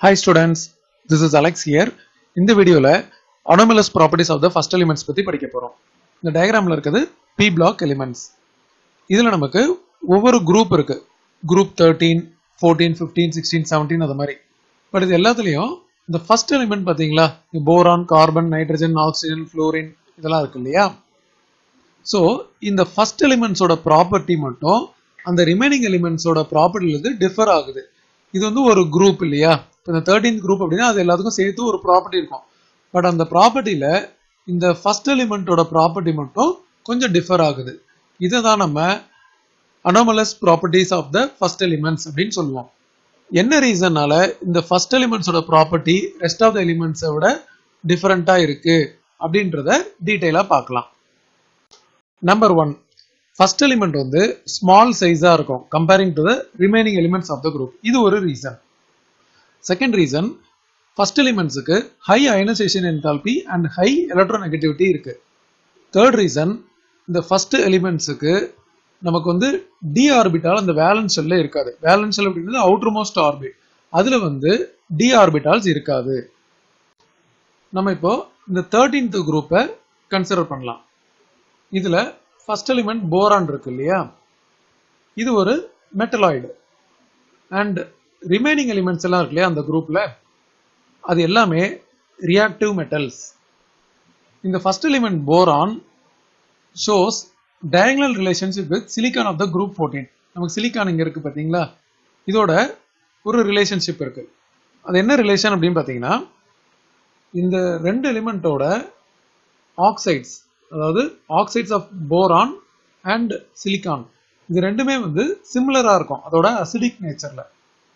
Hi students, this is Alex here. இந்த வீடியோல anomalous properties of the first elements பத்தி படிக்க போறோம். இந்த டயக்ராம்ல இருக்குது p block elements. இதுல நமக்கு ஒவ்வொரு குரூப் இருக்கு. குரூப் 13, 14, 15, 16, 17 அது மாதிரி. பட் இது எல்லாத்துலயும் இந்த ஃபர்ஸ்ட் எலிமெண்ட் பாத்தீங்களா boron carbon nitrogen oxygen fluorine இதெல்லாம் இருக்கு இல்லையா ஸோ இந்த ஃபர்ஸ்ட் எலிமெண்ட்ஸோட ப்ராப்பர்ட்டி மட்டும் அந்த ரிமைனிங் எலிமெண்ட்ஸோட ப்ராப்பர்ட்டிலேருந்து டிஃபர் ஆகுது இது வந்து ஒரு குரூப் இல்லையா இப்போ இந்த தேர்ட்டீன்த் குரூப் அப்படின்னா அது எல்லாத்துக்கும் சேர்த்து ஒரு ப்ராப்பர்ட்டி இருக்கும் பட் அந்த ப்ராப்பர்ட்டியில் இந்த ஃபர்ஸ்ட் எலிமெண்ட்டோட ப்ராப்பர்ட்டி மட்டும் கொஞ்சம் டிஃபர் ஆகுது இதை தான் நம்ம anomalous properties of the first elements அப்படின்னு சொல்லுவோம் என்ன ரீசன்னால இந்த ஃபர்ஸ்ட் எலிமெண்ட்ஸோட ப்ராப்பர்ட்டி ரெஸ்ட் ஆஃப் த எலிமெண்ட்ஸை விட டிஃபரெண்ட்டாக இருக்கு அப்படின்றத டீட்டெயிலாக பார்க்கலாம் நம்பர் ஒன் ஃபர்ஸ்ட் எலிமெண்ட் வந்து ஸ்மால் சைஸா இருக்கும் comparing to the remaining elements of the group இது ஒரு ரீசன் செகண்ட் ரீசன் ஃபர்ஸ்ட் எலிமெண்ட்ஸுக்கு high ionisation enthalpy and high electronegativity இருக்கு தேர்ட் ரீசன் இந்த ஃபர்ஸ்ட் எலிமெண்ட்ஸுக்கு நமக்கு வந்து டி ஆர்பிட்டால் அந்த வேலன்ஸ் ஷெல்ல இருக்காது வேலன்ஸ் ஷெல் அப்படின்றது அவுட்டர் மோஸ்ட் ஆர்பிட் அதுல வந்து டி ஆர்பிட்டால்ஸ் இருக்காது நம்ம இப்போ இந்த தேர்ட்டீன்த் குரூப்பை கன்சிடர் பண்ணலாம் இதுல ஃபர்ஸ்ட் எலிமெண்ட் போரான் இருக்கு இல்லையா இது ஒரு மெட்டலாய்டு அண்ட் ரிமைனிங் எலிமெண்ட்ஸ் எல்லாம் இருக்கு இல்லையா அந்த குரூப்ல அது எல்லாமே ரியாக்டிவ் மெட்டல்ஸ் இந்த first element boron shows diagonal relationship with silicon of the group fourteen நமக்கு சிலிக்கான் இங்க இருக்கு பாத்தீங்களா இதோட ஒரு ரிலேஷன்ஷிப் இருக்கு அது என்ன ரிலேஷன் அப்படின்னு பாத்தீங்கன்னா இந்த ரெண்டு எலிமெண்ட்டோட ஆக்சைட்ஸ் அதாவது oxides of boron and silicon இது ரெண்டுமே வந்து சிமிலரா இருக்கும் அதோட அசிடிக் நேச்சர்ல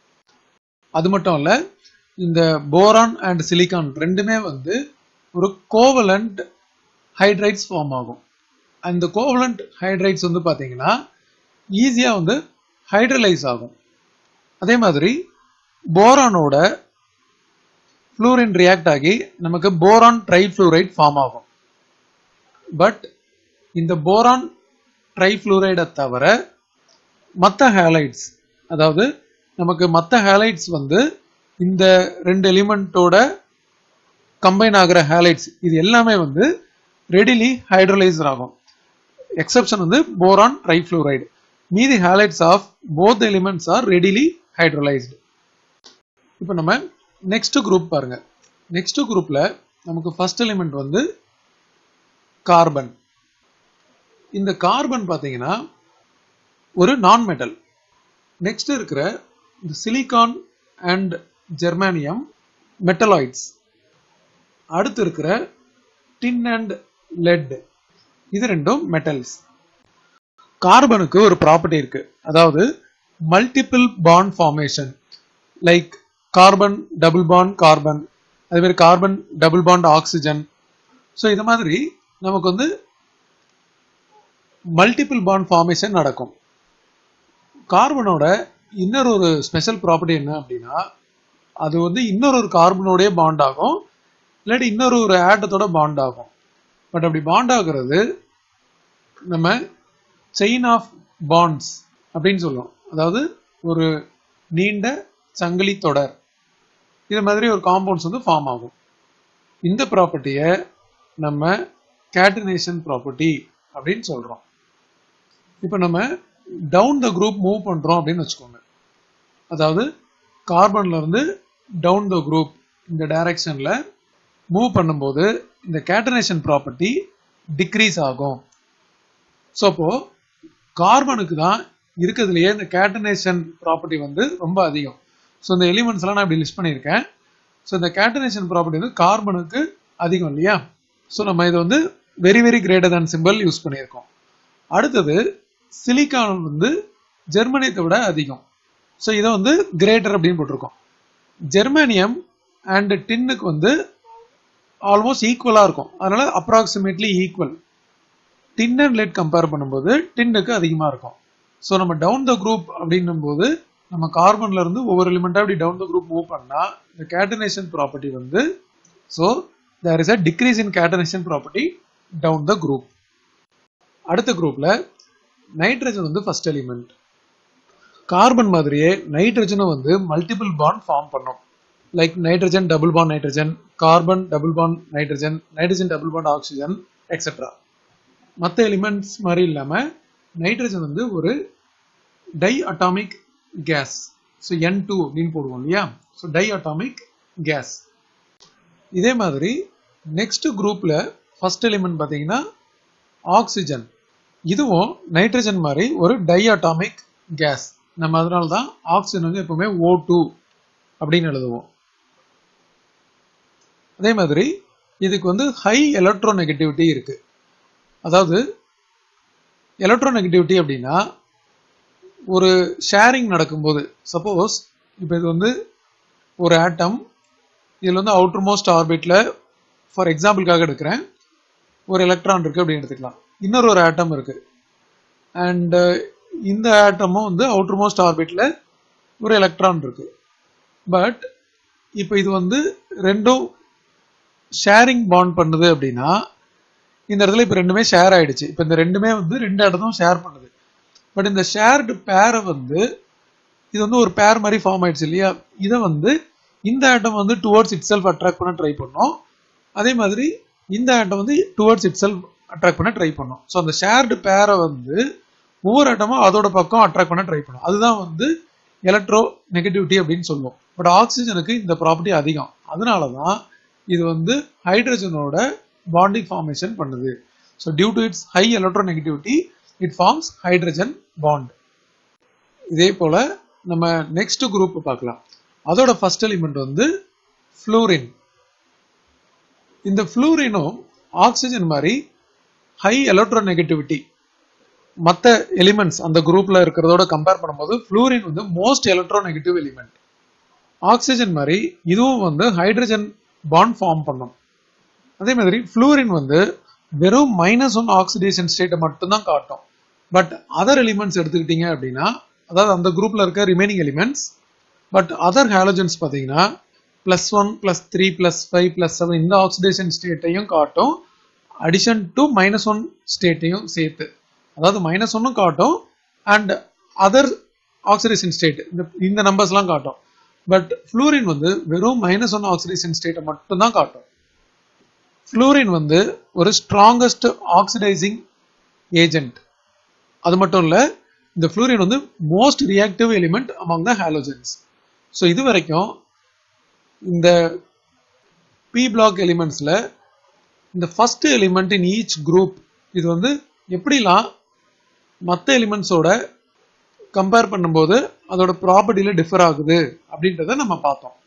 அது மட்டும் இல்ல இந்த போரான் அண்ட் சிலிக்கான் ரெண்டுமே வந்து ஒரு கோவலண்ட் ஹைட்ரைட்ஸ் ஃபார்ம் ஆகும் அந்த கோவலண்ட் ஹைட்ரைட்ஸ் வந்து பாத்தீங்கன்னா ஈஸியா வந்து ஹைட்ரலைஸ் ஆகும் அதே மாதிரி போரானோட ஃப்ளூரின் ரியாக்ட் ஆகி நமக்கு போரான் ட்ரைஃப்ளூரைட் ஃபார்ம் ஆகும் பட் இந்த போரான் ட்ரைஃப்ளூரைடை தவிர மற்ற ஹேலைட்ஸ் அதாவது நமக்கு மற்ற ஹேலைட்ஸ் வந்து இந்த ரெண்டு எலிமெண்ட்டோட கம்பைன் ஆகிற ஹேலைட்ஸ் இது எல்லாமே வந்து ரெடிலி ஹைட்ரலைஸ் ஆகும் எக்ஸப்ஷன் வந்து போரான் ட்ரைஃப்ளூரைடு மீதி halides of both elements are readily hydrolysed இப்போ நம்ம நெக்ஸ்ட் குரூப் பாருங்க நெக்ஸ்ட் குரூப்ல நமக்கு ஃபர்ஸ்ட் எலிமெண்ட் வந்து கார்பன் இந்த கார்பன் பார்த்தீங்கன்னா ஒரு நான் மெட்டல் நெக்ஸ்ட் இருக்கிற இந்த சிலிகான் அண்ட் ஜெர்மானியம் மெட்டலாய்ட்ஸ் அடுத்து இருக்கிற டின் அண்ட் லெட் இது ரெண்டும் மெட்டல்ஸ் கார்பனுக்கு ஒரு ப்ராப்பர்ட்டி இருக்கு அதாவது multiple bond formation like carbon double bond carbon அதே மாதிரி carbon double bond oxygen so இது மாதிரி நமக்கு வந்து மல்டிபிள் பாண்ட் ஃபார்மேஷன் நடக்கும் கார்பனோட இன்னொரு ஒரு ஸ்பெஷல் ப்ராப்பர்ட்டி என்ன அப்படின்னா அது வந்து இன்னொரு ஒரு கார்பனோடய பாண்ட் ஆகும் இல்லாட்டி இன்னொரு ஒரு ஆட்டத்தோட பாண்ட் ஆகும் பட் அப்படி பாண்ட் ஆகுறது நம்ம செயின் ஆஃப் பாண்ட்ஸ் அப்படின்னு சொல்லுவோம் அதாவது ஒரு நீண்ட சங்கிலி தொடர் இது மாதிரி ஒரு காம்பவுண்ட்ஸ் வந்து ஃபார்ம் ஆகும் இந்த ப்ராப்பர்ட்டியை நம்ம கேட்டனேஷன் ப்ராப்பர்ட்டி அப்படின்னு சொல்றோம் இப்போ நம்ம டவுன் த குரூப் மூவ் பண்றோம் அப்படின்னு வச்சுக்கோங்க அதாவது கார்பன்ல இருந்து டவுன் த குரூப் இந்த டைரக்ஷன்ல மூவ் பண்ணும்போது இந்த கேட்டனேஷன் ப்ராப்பர்ட்டி டிக்ரீஸ் ஆகும் ஸோ அப்போ கார்பனுக்கு தான் இருக்கிறதுலையே இந்த கேட்டனேஷன் ப்ராப்பர்ட்டி வந்து ரொம்ப அதிகம் ஸோ இந்த எலிமெண்ட்ஸ் எல்லாம் நான் இப்படி லிஸ்ட் பண்ணியிருக்கேன் ஸோ இந்த கேட்டனேஷன் ப்ராப்பர்ட்டி வந்து கார்பனுக்கு அதிகம் இல்லையா ஸோ நம்ம இதை வந்து very very greater than simple use பண்ணியிருக்கோம் அடுத்தது சிலிக்கான் வந்து ஜெர்மனியத்தை விட அதிகம் ஸோ இதை வந்து கிரேட்டர் அப்படின்னு போட்டிருக்கோம் ஜெர்மானியம் அண்ட் டின்னுக்கு வந்து ஆல்மோஸ்ட் ஈக்குவலாக இருக்கும் அதனால approximately equal tin and lead compare பண்ணும்போது டின்னுக்கு அதிகமாக இருக்கும் ஸோ நம்ம டவுன் த குரூப் அப்படின்னும் போது நம்ம கார்பன்ல இருந்து ஒவ்வொரு எலிமெண்ட்டாக அப்படி டவுன் த குரூப் மூவ் பண்ணா இந்த கேட்டனேஷன் ப்ராப்பர்ட்டி வந்து so there is a decrease in catenation property down the group அடுத்த குரூப்ல நைட்ரஜன் வந்து ஃபர்ஸ்ட் எலிமெண்ட் கார்பன் மாதிரியே நைட்ரஜனும் வந்து மல்டிபிள் பாண்ட் ஃபார்ம் பண்ணும் like nitrogen double bond nitrogen carbon double bond nitrogen nitrogen double bond oxygen etcetera மற்ற elements மாதிரி இல்லாமல் நைட்ரஜன் வந்து ஒரு diatomic gas so N two அப்படின்னு போடுவோம் இல்லையா ஸோ டை அட்டாமிக் கேஸ் இதே மாதிரி நெக்ஸ்ட் குரூப்ல ஃபர்ஸ்ட் எலிமெண்ட் பார்த்தீங்கன்னா ஆக்சிஜன் இதுவும் நைட்ரஜன் மாதிரி ஒரு டை அட்டாமிக் கேஸ் நம்ம அதனால தான் ஆக்சிஜன் வந்து எப்பவுமே ஓ டூ அப்படின்னு எழுதுவோம் அதே மாதிரி இதுக்கு வந்து ஹை எலக்ட்ரோ நெகட்டிவிட்டி இருக்கு அதாவது எலக்ட்ரோ நெகட்டிவிட்டி அப்படின்னா ஒரு ஷேரிங் நடக்கும்போது சப்போஸ் இப்போ இது வந்து ஒரு ஆட்டம் இதில் வந்து அவுட்டர் மோஸ்ட் ஆர்பிட்டில் ஃபார் எக்ஸாம்பிளுக்காக எடுக்கிறேன் ஒரு எலக்ட்ரான் இருக்குது அப்படின்னு எடுத்துக்கலாம் இன்னொரு ஒரு ஆட்டம் இருக்குது அண்ட் இந்த ஆட்டமும் வந்து அவுட்டர் மோஸ்ட் ஆர்பிட்டில் ஒரு எலக்ட்ரான் இருக்குது பட் இப்போ இது வந்து ரெண்டும் ஷேரிங் பாண்ட் பண்ணுது அப்படின்னா இந்த இடத்துல இப்போ ரெண்டுமே ஷேர் ஆயிடுச்சு இப்போ இந்த ரெண்டுமே வந்து ரெண்டு இடத்தும் ஷேர் பண்ணுது பட் இந்த ஷேர்டு பேரை வந்து இது வந்து ஒரு பேர் மாதிரி ஃபார்ம் ஆயிடுச்சு இல்லையா இதை வந்து இந்த ஆட்டம் வந்து டுவர்ட்ஸ் இட் செல்ஃப் அட்ராக்ட் பண்ண ட்ரை பண்ணோம் அதே மாதிரி இந்த ஆட்டம் வந்து டுவர்ட்ஸ் இட் செல்ஃப் அட்ராக்ட் பண்ண ட்ரை பண்ணோம் ஸோ அந்த ஷேர்டு பேரை வந்து ஒவ்வொரு ஆட்டமும் அதோட பக்கம் அட்ராக்ட் பண்ண ட்ரை பண்ணும் அதுதான் வந்து எலக்ட்ரோ நெகட்டிவிட்டி அப்படின்னு சொல்லுவோம் பட் ஆக்சிஜனுக்கு இந்த ப்ராப்பர்ட்டி அதிகம் அதனால தான் இது வந்து ஹைட்ரஜனோட பாண்டிங் ஃபார்மேஷன் பண்ணுது so due to its high electronegativity it forms hydrogen bond இதே போல நம்ம நெக்ஸ்ட் குரூப் பார்க்கலாம் அதோட ஃபர்ஸ்ட் எலிமெண்ட் வந்து ஃப்ளூரின் இந்த ஃப்ளூரினும் ஆக்சிஜன் மாதிரி ஹை எலக்ட்ரோ நெகட்டிவிட்டி மற்ற எலிமெண்ட்ஸ் அந்த குரூப்ல இருக்கிறதோட கம்பேர் பண்ணும்போது ஃப்ளூரின் வந்து most electronegative element oxygen மாதிரி இதுவும் வந்து ஹைட்ரஜன் பாண்ட் ஃபார்ம் பண்ணும் அதே மாதிரி ஃப்ளூரின் வந்து வெறும் மைனஸ் ஒன் ஆக்சிடேஷன் ஸ்டேட்டை மட்டும்தான் காட்டும் பட் அதர் எலிமெண்ட்ஸ் எடுத்துக்கிட்டீங்க அப்படின்னா அதாவது அந்த குரூப்ல இருக்க remaining elements but other halogens பார்த்தீங்கன்னா plus one plus three plus five plus seven இந்த ஆக்சிடேஷன் ஸ்டேட்டையும் காட்டும் அடிஷன் டு மைனஸ் ஒன் ஸ்டேட்டையும் சேர்த்து அதாவது மைனஸ் ஒன்னும் காட்டும் அண்ட் அதர் ஆக்சிடேஷன் ஸ்டேட் இந்த இந்த நம்பர்ஸ்லாம் காட்டும் பட் ஃப்ளூரின் வந்து வெறும் மைனஸ் ஒன் ஆக்சிடேஷன் ஸ்டேட்டை மட்டும்தான் காட்டும் ஃப்ளூரின் வந்து ஒரு ஸ்ட்ராங்கஸ்ட் ஆக்சிடைசிங் ஏஜென்ட் அது மட்டும் இல்லை இந்த ஃப்ளூரின் வந்து most reactive element among the halogens so இது வரைக்கும் இந்த பி பிளாக் எலிமெண்ட்ஸில் இந்த first element in each group இது வந்து எப்படிலாம் மற்ற எலிமெண்ட்ஸோட கம்பேர் பண்ணும்போது அதோட ப்ராப்பர்ட்டியில் டிஃபர் ஆகுது அப்படின்றத நம்ம பார்த்தோம்